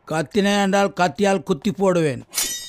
கத்தினேன் என்றால் கத்தியால் குத்தி போடுவேன்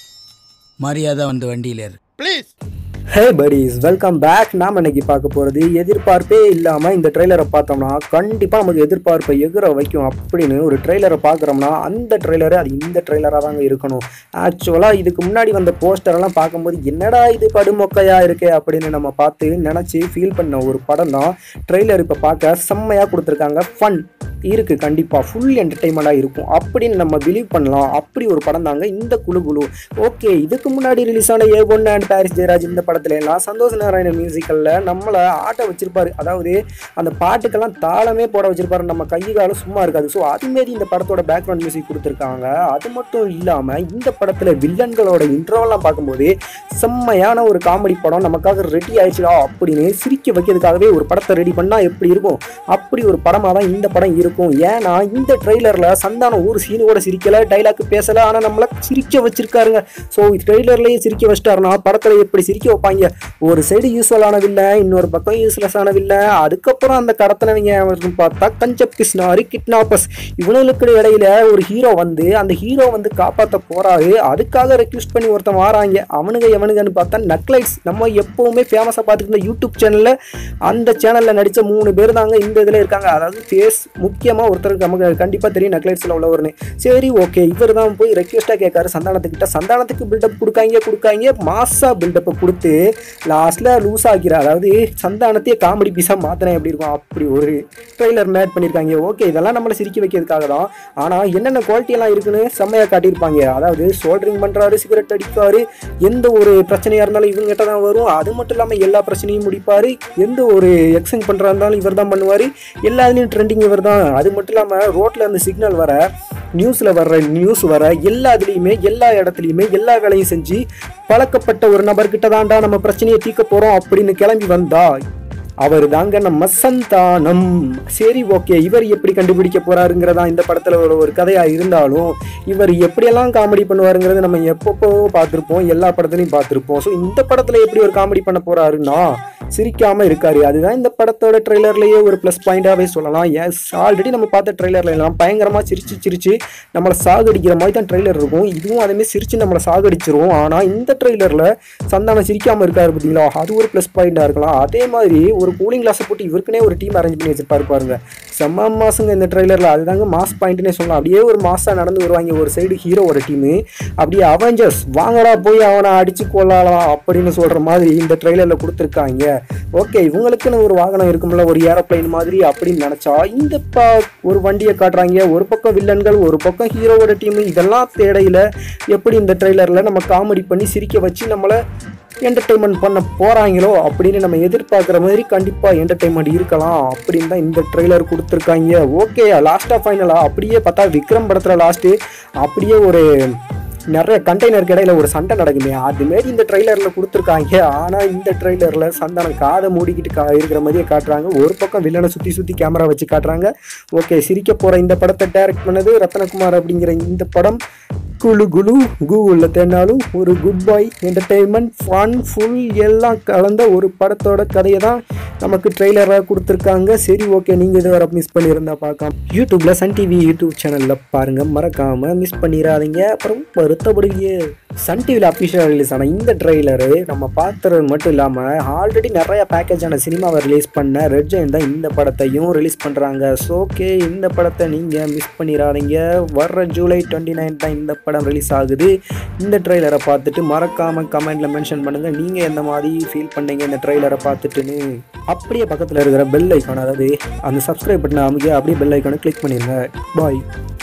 மரியாதை வந்து வண்டியில் ஏறு please hey buddies welcome back நாம் இன்னைக்கு பார்க்க போகிறது எதிர்பார்ப்பே இல்லாமல் இந்த ட்ரெய்லரை பார்த்தோம்னா கண்டிப்பாக நமக்கு எதிர்பார்ப்பை எகிற வைக்கும் அப்படின்னு ஒரு ட்ரெய்லரை பார்க்குறோம்னா அந்த ட்ரெய்லரு அது இந்த ட்ரெய்லராக தாங்க இருக்கணும் ஆக்சுவலாக இதுக்கு முன்னாடி வந்த போஸ்டரெல்லாம் பார்க்கும்போது என்னடா இது படுமொக்கையாக இருக்கே அப்படின்னு நம்ம பார்த்து நினச்சி ஃபீல் பண்ண ஒரு படம் தான் ட்ரெய்லர் இப்போ பார்க்க செம்மையாக கொடுத்துருக்காங்க ஃபன் இருக்குது கண்டிப்பாக ஃபுல் என்டர்டைன்மெண்ட்டாக இருக்கும் அப்படின்னு நம்ம பிலீவ் பண்ணலாம் அப்படி ஒரு படம் தாங்க இந்த குழு குழு ஓகே இதுக்கு முன்னாடி ரிலீஸ் ஆன A one and Paris Jayaraj இந்த படத்துல எல்லாம் சந்தோஷ் நாராயண மியூசிக்கலில் நம்மளை ஆட்ட வச்சிருப்பாரு அதாவது அந்த பாட்டுக்கெல்லாம் தாளமே போட வச்சிருப்பாரு நம்ம கை காலம் சும்மா இருக்காது ஸோ அதுமாரி இந்த படத்தோட பேக்ரவுண்ட் மியூசிக் கொடுத்துருக்காங்க அது மட்டும் இல்லாமல் இந்த படத்தில் வில்லன்களோட இன்ட்ரோவெல்லாம் பார்க்கும்போது செம்மையான ஒரு காமெடி படம் நமக்காக ரெடி ஆயிடுச்சுடா அப்படின்னு சிரிக்க வைக்கிறதுக்காகவே ஒரு படத்தை ரெடி பண்ணால் எப்படி இருக்கும் அப்படி ஒரு படமாக தான் இந்த படம் இருக்கும் ஏன்னா இந்த ட்ரெய்லரில் சந்தானம் ஒரு சீனு கூட சிரிக்கல டைலாக் பேசல ஆனால் நம்மளை சிரிக்க வச்சிருக்காருங்க ஸோ ட்ரெய்லர்லேயே சிரிக்க வச்சிட்டாருன்னா படத்தில் எப்படி சிரிக்க வைப்பாங்க ஒரு சைடு யூஸ்வலான வில்லன் இன்னொரு பக்கம் யூஸ்லெஸ் ஆன வில்லன் அதுக்கப்புறம் அந்த கடத்தினவங்க அவருக்கு பார்த்தா கஞ்சப் கிருஷ்ணாரி கிட்னாப்பஸ் இவனுக்கு இடையில ஒரு ஹீரோ வந்து அந்த ஹீரோ வந்து காப்பாற்ற போறாரு அதுக்காக ரெக்வஸ்ட் பண்ணி ஒருத்தன் வராங்க அவனுங்க எவனுங்கன்னு பார்த்தா நக்லைட்ஸ் நம்ம எப்பவுமே ஃபேமஸாக பார்த்துட்டு இருந்த யூடியூப் சேனலில் அந்த சேனலில் நடித்த மூணு பேர் தாங்க இந்த இதில் இருக்காங்க அதாவது ஃபேஸ் முக்கியமாக ஒருத்தருக்கு நமக்கு கண்டிப்பாக தெரியும் நக்லைட்ஸில் உள்ளவர்னு சரி ஓகே இவர் தான் போய் ரெக்வஸ்ட்டாக கேட்காரு சந்தானத்துக்கிட்ட சந்தானத்துக்கு பில்டப் கொடுக்காங்க கொடுக்காங்க மாசா பில்டப்பை கொடுத்து லாஸ்ட்டில் லூஸ் ஆக்கிறார் அதாவது சந்தானத்தையே காமெடி பீஸாக மாற்றினா எப்படி இருக்கும் அப்படி ஒரு ட்ரெய்லர் மேட் பண்ணியிருக்காங்க ஓகே இதெல்லாம் நம்மளை சிரிக்க வைக்கிறதுக்காக தான் ஆனால் என்னென்ன குவாலிட்டியெல்லாம் இருக்குன்னு செம்மையாக காட்டியிருப்பாங்க அதாவது சோல்டரிங் பண்ணுறாரு சிகரெட் அடிக்காரு எந்த ஒரு பிரச்சனையாக இருந்தாலும் இவங்ககிட்ட தான் வரும் அது மட்டும் இல்லாமல் எல்லா பிரச்சனையும் முடிப்பார் எந்த ஒரு எக்ஸ்சேஞ்ச் பண்ணுறா இருந்தாலும் இவர் தான் பண்ணுவார் எல்லாத்துலேயும் ட்ரெண்டிங் இவர் தான் அது மட்டும் இல்லாமல் ரோட்டில் அந்த சிக்னல் வர நியூஸில் வர்ற நியூஸ் வர எல்லா இதுலேயுமே எல்லா இடத்துலையுமே எல்லா வேலையும் செஞ்சு பழக்கப்பட்ட ஒரு நபர்கிட்ட தான்டா நம்ம பிரச்சனையை தீர்க்க போகிறோம் அப்படின்னு கிளம்பி வந்தா அவர் தாங்க நம்ம சந்தானம் சரி ஓகே இவர் எப்படி கண்டுபிடிக்க போறாருங்கிறதா இந்த படத்துல ஒரு ஒரு கதையா இருந்தாலும் இவர் எப்படியெல்லாம் காமெடி பண்ணுவாருங்கிறது நம்ம எப்பப்போ பார்த்துருப்போம் எல்லா படத்துலையும் பார்த்துருப்போம் ஸோ இந்த படத்துல எப்படி ஒரு காமெடி பண்ண போறாருன்னா சிரிக்காம இருக்காரு அதுதான் இந்த படத்தோட ட்ரெய்லர்லயே ஒரு ப்ளஸ் பாயிண்டாவே சொல்லலாம் எஸ் ஆல்ரெடி நம்ம பார்த்த ட்ரெய்லர்ல எல்லாம் பயங்கரமா சிரிச்சு சிரிச்சு நம்மளை சாகடிக்கிற மாதிரி தான் ட்ரெய்லர் இருக்கும் இதுவும் அதே மாதிரி சிரிச்சு நம்மளை சாகடிச்சிரும் ஆனா இந்த ட்ரெய்லர்ல சந்தானம் சிரிக்காம இருக்காரு பார்த்தீங்களா அது ஒரு ப்ளஸ் பாயிண்டா இருக்கலாம் அதே மாதிரி ஒரு கூலிங் கிளாஸை போட்டு இவருக்குனே ஒரு டீம் அரேஞ்ச் பண்ணி வச்சிருப்பாரு பாருங்க செம்ம மாசுங்க இந்த ட்ரெய்லர்ல அதுதாங்க மாஸ் பாயிண்ட்னே சொல்லலாம் அப்படியே ஒரு மாசா நடந்து வருவாங்க ஒரு சைடு ஹீரோவோட டீமு அப்படியே அவெஞ்சர்ஸ் வாங்கடா போய் அவனை அடிச்சு கொள்ளலாம் அப்படின்னு சொல்ற மாதிரி இந்த ட்ரெய்லர்ல கொடுத்துருக்காங்க ஓகே இவங்களுக்குன்னு ஒரு வாகனம் இருக்கும்ல ஒரு ஏரோப்ளைன் மாதிரி அப்படின்னு நினைச்சா இந்த ப ஒரு வண்டியை காட்டுறாங்க ஒரு பக்கம் வில்லன்கள் ஒரு பக்கம் ஹீரோவோட டீம் இதெல்லாம் தேடையில எப்படி இந்த ட்ரெய்லர்ல நம்ம காமெடி பண்ணி சிரிக்க வச்சு நம்மளை என்டர்டெயின்மெண்ட் பண்ண போகிறாங்களோ அப்படின்னு நம்ம எதிர்பார்க்குற மாதிரி கண்டிப்பாக என்டர்டெயின்மெண்ட் இருக்கலாம் அப்படின்னு தான் இந்த ட்ரெய்லர் கொடுத்துருக்காங்க ஓகே லாஸ்ட்டாக ஃபைனலாக அப்படியே பார்த்தா விக்ரம் படத்தில் லாஸ்ட்டு அப்படியே ஒரு நிறைய கண்டெய்னருக்கு இடையில ஒரு சண்டை நடக்குமே அதுமாரி இந்த ட்ரெய்லரில் கொடுத்துருக்காங்க ஆனால் இந்த ட்ரெய்லரில் சந்தானம் காதை மூடிக்கிட்டு கா இருக்கிற மாதிரியே காட்டுறாங்க ஒரு பக்கம் வில்லனை சுற்றி சுற்றி கேமரா வச்சு காட்டுறாங்க ஓகே சிரிக்க போகிற இந்த படத்தை டைரக்ட் பண்ணது ரத்னகுமார் அப்படிங்கிற இந்த படம் குழு குழு கூகுளில் தேடினாலும் ஒரு good boy entertainment fun full எல்லாம் கலந்த ஒரு படத்தோட கதையை தான் நமக்கு ட்ரெய்லராக கொடுத்துருக்காங்க சரி ஓகே நீங்கள் இது வர மிஸ் பண்ணியிருந்தா பார்க்கலாம் யூடியூப்பில் சன் டிவி யூடியூப் சேனலில் பாருங்கள் மறக்காமல் மிஸ் பண்ணிடாதீங்க அப்புறம் வருத்தப்படுவீங்க சன் டிவியில் அஃபிஷியலாக ரிலீஸ் ஆன இந்த ட்ரெய்லரு நம்ம பார்த்துறது மட்டும் இல்லாமல் ஆல்ரெடி நிறைய பேக்கேஜான சினிமாவை ரிலீஸ் பண்ண ரெட் ஜெயின் தான் இந்த படத்தையும் ரிலீஸ் பண்ணுறாங்க ஸோ ஓகே இந்த படத்தை நீங்கள் மிஸ் பண்ணிடாதீங்க வர்ற ஜூலை டுவெண்ட்டி நைன் தான் இந்த படம் ரிலீஸ் ஆகுது இந்த ட்ரெய்லரை பார்த்துட்டு மறக்காமல் கமெண்ட்டில் மென்ஷன் பண்ணுங்கள் நீங்கள் எந்த மாதிரி ஃபீல் பண்ணீங்க இந்த ட்ரெய்லரை பார்த்துட்டுன்னு அப்படியே பக்கத்தில் இருக்கிற பெல் ஐக்கான் அதாவது அந்த சப்ஸ்கிரைப் பட்டனை அமைக்க அப்படியே பெல் ஐக்கானை கிளிக் பண்ணிடுங்க பாய்